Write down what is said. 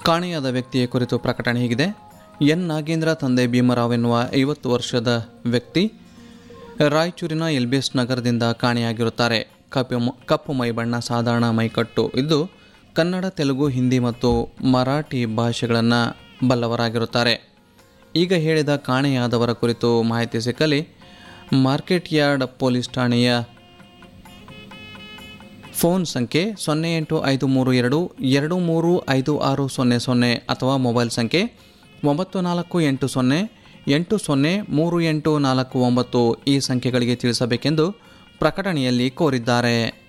ಕಾಣೆಯಾದ ವ್ಯಕ್ತಿಯ ಕುರಿತು ಪ್ರಕಟಣೆ ಹೀಗಿದೆ ಎನ್ ನಾಗೇಂದ್ರ ತಂದೆ ಭೀಮರಾವ್ ಎನ್ನುವ ಐವತ್ತು ವರ್ಷದ ವ್ಯಕ್ತಿ ರಾಯಚೂರಿನ ಎಲ್ಬಿಎಸ್ ನಗರದಿಂದ ಕಾಣೆಯಾಗಿರುತ್ತಾರೆ ಕಪ್ಪು ಮ- ಕಪ್ಪು ಮೈ ಬಣ್ಣ ಸಾಧಾರಣ ಮೈಕಟ್ಟು ಇದ್ದು ಕನ್ನಡ ತೆಲುಗು ಹಿಂದಿ ಮತ್ತು ಮರಾಠಿ ಭಾಷೆಗಳನ್ನು ಬಲ್ಲವರಾಗಿರುತ್ತಾರೆ ಈಗ ಹೇಳಿದ ಕಾಣೆಯಾದವರ ಕುರಿತು ಮಾಹಿತಿ ಸಿಕ್ಕಲಿ ಮಾರ್ಕೆಟ್ ಯಾರ್ಡ್ ಪೊಲೀಸ್ ಠಾಣೆಯ ಫೋನ್ ಸಂಖ್ಯೆ ಸೊನ್ನೆ ಎಂಟು ಐದು ಮೂರು ಎರಡು ಎರಡು ಮೂರು ಐದು ಆರು ಸೊನ್ನೆ ಸೊನ್ನೆ ಅಥವಾ ಮೊಬೈಲ್ ಸಂಖ್ಯೆ ಒಂಬತ್ತು ನಾಲ್ಕು ಎಂಟು ಸೊನ್ನೆ ಎಂಟು ಸೊನ್ನೆ ಮೂರು ಎಂಟು ನಾಲ್ಕು ಒಂಬತ್ತು ಈ ಸಂಖ್ಯೆಗಳಿಗೆ ತಿಳಿಸಬೇಕೆಂದು ಪ್ರಕಟಣೆಯಲ್ಲಿ ಕೋರಿದ್ದಾರೆ